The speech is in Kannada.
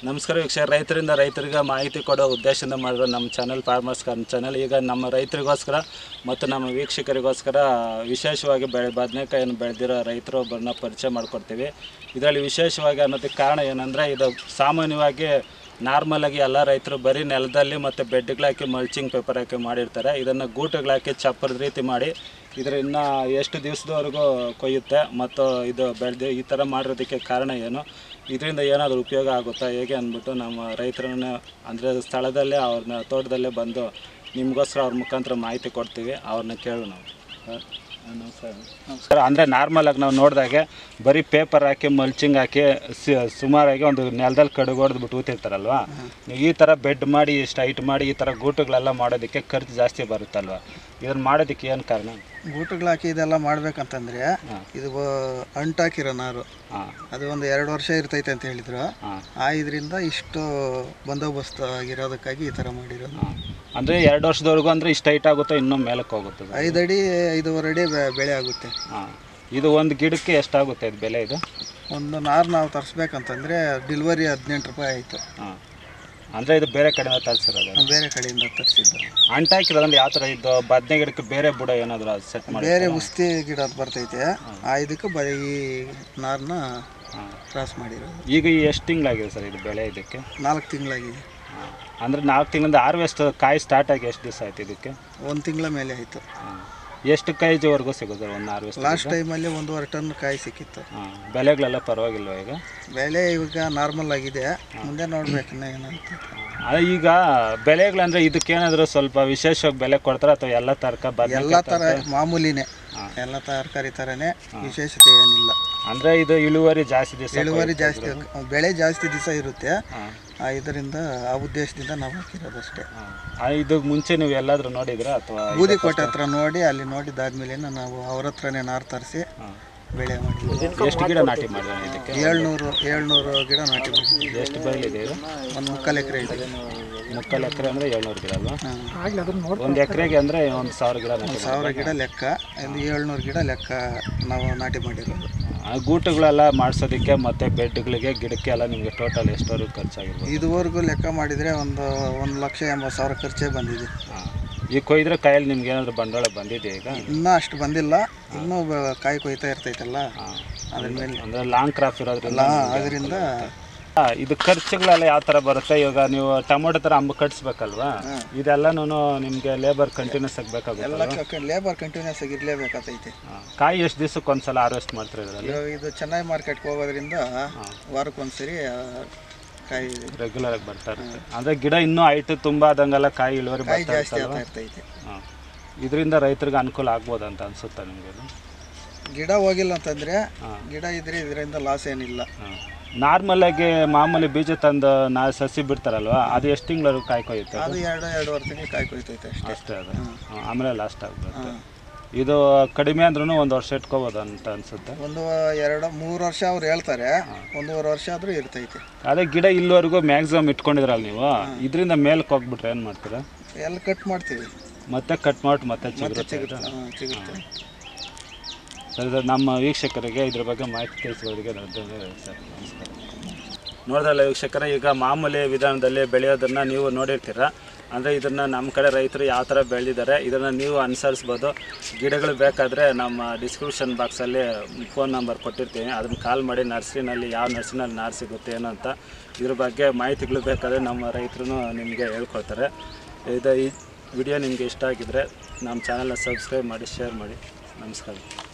ನಮಸ್ಕಾರ ವೀಕ್ಷಕ ರೈತರಿಂದ ರೈತರಿಗೆ ಮಾಹಿತಿ ಕೊಡೋ ಉದ್ದೇಶದಿಂದ ಮಾಡಿರೋ ನಮ್ಮ ಚಾನಲ್ ಫಾರ್ಮರ್ಸ್ ಕಾರ್ನ್ ಚಾನಲ್ ಈಗ ನಮ್ಮ ರೈತರಿಗೋಸ್ಕರ ಮತ್ತು ನಮ್ಮ ವೀಕ್ಷಕರಿಗೋಸ್ಕರ ವಿಶೇಷವಾಗಿ ಬೆಳೆ ಬದನೆಕಾಯಿಯನ್ನು ಬೆಳೆದಿರೋ ರೈತರೊಬ್ಬರನ್ನ ಪರಿಚಯ ಮಾಡಿಕೊಡ್ತೀವಿ ಇದರಲ್ಲಿ ವಿಶೇಷವಾಗಿ ಅನ್ನೋದಕ್ಕೆ ಕಾರಣ ಏನಂದರೆ ಇದು ಸಾಮಾನ್ಯವಾಗಿ ನಾರ್ಮಲಾಗಿ ಎಲ್ಲ ರೈತರು ಬರೀ ನೆಲದಲ್ಲಿ ಮತ್ತು ಬೆಡ್ಗಳಾಕಿ ಮಲ್ಚಿಂಗ್ ಪೇಪರ್ ಹಾಕಿ ಮಾಡಿರ್ತಾರೆ ಇದನ್ನು ಗೂಟುಗಳಾಕಿ ಚಪ್ಪರದ ರೀತಿ ಮಾಡಿ ಇದರಿಂದ ಎಷ್ಟು ದಿವಸದವರೆಗೂ ಕೊಯ್ಯುತ್ತೆ ಮತ್ತು ಇದು ಬೆಳೆದು ಈ ಥರ ಮಾಡಿರೋದಕ್ಕೆ ಕಾರಣ ಏನು ಇದರಿಂದ ಏನಾದರೂ ಉಪಯೋಗ ಆಗುತ್ತಾ ಹೇಗೆ ಅಂದ್ಬಿಟ್ಟು ನಮ್ಮ ರೈತರನ್ನ ಅಂದರೆ ಸ್ಥಳದಲ್ಲೇ ಅವ್ರನ್ನ ತೋಟದಲ್ಲೇ ಬಂದು ನಿಮಗೋಸ್ಕರ ಅವ್ರ ಮುಖಾಂತರ ಮಾಹಿತಿ ಕೊಡ್ತೀವಿ ಅವ್ರನ್ನ ಕೇಳು ನಾವು ಸರ್, ನಮಸ್ಕಾರ ನಮಸ್ಕಾರ ಅಂದರೆ ನಾರ್ಮಲಾಗಿ ನಾವು ನೋಡಿದಾಗೆ ಬರೀ ಪೇಪರ್ ಹಾಕಿ ಮಲ್ಚಿಂಗ್ ಹಾಕಿ ಸಿ- ಸುಮಾರಾಗಿ ಒಂದು ನೆಲದಲ್ಲಿ ಕಡುಗು ಹೊಡೆದ್ಬಿಟ್ಟು ಊತಿರ್ತಾರಲ್ವ ನೀವು ಈ ಥರ ಬೆಡ್ ಮಾಡಿ ಇಷ್ಟು ಹೈಟ್ ಮಾಡಿ ಈ ಥರ ಗೂಟುಗಳೆಲ್ಲ ಮಾಡೋದಕ್ಕೆ ಖರ್ಚು ಜಾಸ್ತಿ ಬರುತ್ತಲ್ವ ಇದನ್ನು ಮಾಡೋದಕ್ಕೆ ಏನು ಕಾರಣ ಗೂಟುಗಳು ಹಾಕಿ ಇದೆಲ್ಲ ಮಾಡ್ಬೇಕಂತಂದ್ರೆ ಇದು ಬ- ಅಂಟಾಕಿರೋ ನಾರು ಹಾಂ ಅದು ಒಂದು ಎರಡು ವರ್ಷ ಇರ್ತೈತೆ ಅಂತ ಹೇಳಿದ್ರು ಹಾಂ ಆ ಇದರಿಂದ ಇಷ್ಟು ಬಂದೋಬಸ್ತ್ ಆಗಿರೋದಕ್ಕಾಗಿ ಈ ಥರ ಮಾಡಿರೋದು ಹಾಂ ಅಂದರೆ ಎರಡು ವರ್ಷದವರೆಗೂ ಅಂದರೆ ಇಷ್ಟು ಹೈಟ್ ಆಗುತ್ತೋ ಇನ್ನೂ ಮೇಲಕ್ಕೆ ಹೋಗುತ್ತೆ ಐದು ಅಡಿ ಐದೂವರೆ ಅಡಿ ಬೆ- ಬೆಳೆ ಆಗುತ್ತೆ ಹಾಂ ಇದು ಒಂದು ಗಿಡಕ್ಕೆ ಎಷ್ಟಾಗುತ್ತೆ ಇದು ಬೆಲೆ ಇದು ಒಂದು ನಾರು ನಾವು ತರಿಸ್ಬೇಕಂತಂದ್ರೆ ಡಿಲ್ವರಿ ಹದಿನೆಂಟು ರೂಪಾಯಿ ಆಯಿತು ಹಾಂ ಅಂದರೆ ಇದು ಬೇರೆ ಕಡೆಯಿಂದ ತರಿಸಿರೋದು ಬೇರೆ ಕಡೆಯಿಂದ ತರಿಸಿದ್ದು ಅಂಟಾಕಿರೋದಂದ್ರೆ ಯಾವ ಥರ ಇದು ಬದನೆ ಗಿಡಕ್ಕೆ ಬೇರೆ ಬುಡ ಏನಾದರೂ ಸೆಟ್ ಮಾಡಿ ಬೇರೆ ಉಸ್ತಿ ಗಿಡ ಅಂತ ಬರ್ತೈತೆ ಆ ಇದಕ್ಕೆ ಬರೀ ಈ ನಾರನ್ನ ಹಾಂ ಕ್ರಾಸ್ ಮಾಡಿರೋದು ಈಗ ಎಷ್ಟು ತಿಂಗಳಾಗಿದೆ ಸರ್ ಇದು ಬೆಳೆ ಇದಕ್ಕೆ ನಾಲ್ಕು ತಿಂಗಳಾಗಿದೆ ಹಾಂ ಅಂದರೆ ನಾಲ್ಕು ತಿಂಗಳಿಂದ ಹಾರ್ವೆಸ್ಟ್ ಕಾಯಿ ಸ್ಟಾರ್ಟ್ ಆಗಿ ಎಷ್ಟು ದಿವಸ ಆಯ್ತು ಇದಕ್ಕೆ ಒಂದು ತಿಂಗಳ ಮೇಲೆ ಆಯಿತು ಹಾಂ ಎಷ್ಟು ಕೆ ಜಿವರೆಗೂ ಸಿಗುತ್ತೆ ಒಂದು ಹಾರ್ವೆಸ್ಟ್ ಲಾಸ್ಟ್ ಟೈಮಲ್ಲಿ ಒಂದೂವರೆ ಟನ್ ಕಾಯಿ ಸಿಕ್ಕಿತ್ತು ಹಾಂ ಬೆಲೆಗಳೆಲ್ಲ ಪರವಾಗಿಲ್ವ ಈಗ ಬೆಲೆ ಇವಾಗ ನಾರ್ಮಲ್ ಆಗಿದೆ ಮುಂದೆ ನೋಡ್ಬೇಕು ಇನ್ನ ಏನಂತ ಅದೇ ಈಗ ಬೆಲೆಗಳಂದ್ರೆ ಇದಕ್ಕೇನಾದರೂ ಸ್ವಲ್ಪ ವಿಶೇಷವಾಗಿ ಬೆಲೆ ಕೊಡ್ತಾರೆ ಅಥವಾ ಎಲ್ಲ ತರಕ ಬದನೆ ಎಲ್ಲ ಥರ ಮಾಮೂಲಿನೇ ಎಲ್ಲ ತರಕಾರಿ ಥರನೇ ವಿಶೇಷತೆ ಏನಿಲ್ಲ ಅಂದರೆ ಇದು ಇಳುವರಿ ಜಾಸ್ತಿ ದಿವಸ ಇಳುವರಿ ಜಾಸ್ತಿ ಬೆಳೆ ಜಾಸ್ತಿ ದಿವಸ ಇರುತ್ತೆ ಹಾಂ ಆ ಇದರಿಂದ ಆ ಉದ್ದೇಶದಿಂದ ನಾವು ಹಾಕಿರೋದಷ್ಟೇ ಹಾಂ ಇದು ಮುಂಚೆ ನೀವು ಎಲ್ಲಾದರೂ ನೋಡಿದ್ರಾ ಅಥವಾ ಬೂದಿಕೋಟೆ ಹತ್ರ ನೋಡಿ ಅಲ್ಲಿ ನೋಡಿದಾದ್ಮೇಲೆ ನಾವು ಅವ್ರ ಹತ್ರನೇ ನಾರು ತರಿಸಿ ಹಾಂ ಬೆಳೆ ಮಾಡಿದ್ವಿ ಎಷ್ಟು ಗಿಡ ನಾಟಿ ಮಾಡಿದ್ರೆ ಇದಕ್ಕೆ ಏಳ್ನೂರು ಏಳ್ನೂರು ಗಿಡ ನಾಟಿ ಮಾಡಿದ್ವಿ ಎಷ್ಟು ಬಯಲಿದೆ ಇದು ಒಂದು ಮುಕ್ಕಾಲು ಎಕರೆ ಇದೆ ಮುಕ್ಕಾಲು ಎಕರೆ ಅಂದರೆ ಏಳ್ನೂರು ಗಿಡ ಅಲ್ವಾ ಹಾಂ ಒಂದು ಎಕರೆಗೆ ಅಂದರೆ ಒಂದು ಸಾವಿರ ಗಿಡ ನಾಟಿ ಮಾಡಿ ಸಾವಿರ ಗಿಡ ಲೆಕ್ಕ ಇಲ್ಲಿ ಏಳ್ನೂರು ಗಿಡ ಲೆಕ್ಕ ನಾವು ನಾಟಿ ಮಾಡಿರೋದು ಆ ಗೂಟುಗಳೆಲ್ಲ ಮಾಡಿಸೋದಕ್ಕೆ ಮತ್ತು ಬೆಡ್ಗಳಿಗೆ ಗಿಡಕ್ಕೆ ಎಲ್ಲ ನಿಮಗೆ ಟೋಟಲ್ ಎಷ್ಟವರೆಗೂ ಖರ್ಚಾಗಿರ್ಬೋದು ಇದುವರೆಗೂ ಲೆಕ್ಕ ಮಾಡಿದರೆ ಒಂದು ಒಂದು ಲಕ್ಷ ಎಂಬತ್ತು ಸಾವಿರ ಖರ್ಚೇ ಬಂದಿದೆ ಹಾಂ ಈಗ ಕೊಯ್ದ್ರೆ ಕಾಯಲ್ಲಿ ನಿಮ್ಗೆ ಏನಾದರೂ ಬಂಡವಾಳ ಬಂದಿದೆಯಾ ಈಗ ಇನ್ನೂ ಅಷ್ಟು ಬಂದಿಲ್ಲ ಇನ್ನೂ ಬ- ಕಾಯಿ ಕೊಯ್ತಾ ಇರ್ತೈತಲ್ಲ ಹಾಂ ಅದ್ರ ಮೇಲೆ ಅಂದರೆ ಲಾಂಗ್ ಕ್ರಾಪ್ ಇರೋದ್ರಿಂದ ಅದರಿಂದ ಆ, ಇದು ಖರ್ಚುಗಳೆಲ್ಲ ಯಾವ ಥರ ಬರುತ್ತೆ ಇವಾಗ ನೀವು ಟೊಮೊಟೊ ಥರ ಅಂಬ ಕಟ್ಸ್ಬೇಕಲ್ವಾ ಇದೆಲ್ಲನೂ ನಿಮಗೆ ಲೇಬರ್ ಕಂಟಿನ್ಯೂಸ್ ಆಗಿ ಬೇಕಾಗುತ್ತೆ ಎಲ್ಲ ಲೇಬರ್ ಕಂಟಿನ್ಯೂಸ್ ಆಗಿ ಇರಲೇಬೇಕಾತೈತೆ ಕಾಯಿ ಎಷ್ಟು ದಿವಸಕ್ಕೆ ಒಂದ್ಸಲ ಹಾರ್ವೆಸ್ಟ್ ಮಾಡ್ತಾರೆ ಇದರಲ್ಲಿ ಇವಾಗ ಇದು ಚೆನ್ನೈ ಮಾರ್ಕೆಟ್ಗೆ ಹೋಗೋದ್ರಿಂದ ವಾರಕ್ಕೊಂದ್ಸರಿ ಆ, ಕಾಯಿ ರೆಗ್ಯುಲರ್ ಆಗಿ ಬರ್ತಾ ಇರುತ್ತೆ ಅಂದರೆ ಗಿಡ ಇನ್ನೂ ಹೈಟ್ ತುಂಬ ಆದಂಗೆಲ್ಲ ಕಾಯಿ ಇಳುವರಿ ಕಾಯಿ ಬರ್ತಾ ಜಾಸ್ತಿ ಇರ್ತಲ್ವಾ ಆಗ್ತಾ ಇರ್ತೈತೆ ಹಾಂ ಇದರಿಂದ ರೈತರಿಗೆ ಅನುಕೂಲ ಆಗ್ಬೋದು ಅಂತ ಅನ್ಸುತ್ತಾ ನಿಮಗೆ ಗಿಡ ಹೋಗಿಲ್ಲ ಅಂತಂದ್ರೆ ಹಾಂ. ಗಿಡ ಇದ್ರೆ ಇದರಿಂದ ಲಾಸ್ ಏನಿಲ್ಲ ಹಾಂ ನಾರ್ಮಲಾಗಿ ಮಾಮೂಲಿ ಬೀಜ ತಂದು ನಾ ಸಸಿ ಬಿಡ್ತಾರಲ್ವಾ ಅದು ಎಷ್ಟು ತಿಂಗಳವರೆಗೂ ಕಾಯಿ ಕೊಯ್ಯುತ್ತೆ ಅದು ಎರಡು ಎರಡೂವರೆ ತಿಂಗಳು ಕಾಯಿ ಕೊಯ್ತೈತೆ ಅಷ್ಟೇ ಅಷ್ಟೇ ಅದು ಹಾಂ, ಆಮೇಲೆ ಲಾಸ್ಟ್ ಆಗ್ಬಿಡುತ್ತೆ ಇದು ಕಡಿಮೆ ಅಂದ್ರೂ ಒಂದು ವರ್ಷ ಇಟ್ಕೋಬೋದು ಅಂತ ಅನ್ಸುತ್ತೆ ಒಂದು ಎರಡು ಮೂರು ವರ್ಷ ಅವ್ರು ಹೇಳ್ತಾರೆ ಒಂದೂವರೆ ವರ್ಷ ಆದರೂ ಇರ್ತೈತೆ ಅದೇ ಗಿಡ ಇಲ್ಲಿವರೆಗೂ ಮ್ಯಾಕ್ಸಿಮಮ್ ಇಟ್ಕೊಂಡಿದ್ರಲ್ಲ ನೀವು ಇದರಿಂದ ಮೇಲಕ್ಕೆ ಹೋಗ್ಬಿಟ್ರೆ ಏನು ಮಾಡ್ತೀರಾ ಎಲ್ಲ ಕಟ್ ಮಾಡ್ತೀವಿ ಮತ್ತೆ ಕಟ್ ಮಾಡಿ ಮತ್ತೆ ಚಿಗುರುತ್ತೆ ಸಿಗುತ್ತೆ ಹಾಂ ಸಿಗುತ್ತೆ ಸರ್ ಇದು ನಮ್ಮ ವೀಕ್ಷಕರಿಗೆ ಇದ್ರ ಬಗ್ಗೆ ಮಾಹಿತಿ ತಿಳಿಸೋರಿಗೆ ಸರ್ ನಮಸ್ಕಾರ ನೋಡಿದ್ರಲ್ಲ ವೀಕ್ಷಕರೇ ಈಗ ಮಾಮೂಲಿ ವಿಧಾನದಲ್ಲಿ ಬೆಳೆಯೋದನ್ನು ನೀವು ನೋಡಿರ್ತೀರ ಅಂದರೆ ಇದನ್ನು ನಮ್ಮ ಕಡೆ ರೈತರು ಯಾವ ಥರ ಬೆಳೆದಿದ್ದಾರೆ ಇದನ್ನು ನೀವು ಅನುಸರಿಸ್ಬೋದು ಗಿಡಗಳು ಬೇಕಾದರೆ ನಮ್ಮ ಡಿಸ್ಕ್ರಿಪ್ಷನ್ ಬಾಕ್ಸಲ್ಲಿ ಫೋನ್ ನಂಬರ್ ಕೊಟ್ಟಿರ್ತೀನಿ ಅದನ್ನು ಕಾಲ್ ಮಾಡಿ ನರ್ಸರಿನಲ್ಲಿ ಯಾವ ನರ್ಸರಿನಲ್ಲಿ ನಾರು ಸಿಗುತ್ತೆ ಏನು ಅಂತ ಇದ್ರ ಬಗ್ಗೆ ಮಾಹಿತಿಗಳು ಬೇಕಾದರೆ ನಮ್ಮ ರೈತರು ನಿಮಗೆ ಹೇಳ್ಕೊಡ್ತಾರೆ ಇದು ಈ ವಿಡಿಯೋ ನಿಮಗೆ ಇಷ್ಟ ಆಗಿದ್ರೆ ನಮ್ಮ ಚಾನಲ್ನ ಸಬ್ಸ್ಕ್ರೈಬ್ ಮಾಡಿ ಶೇರ್ ಮಾಡಿ ನಮಸ್ಕಾರ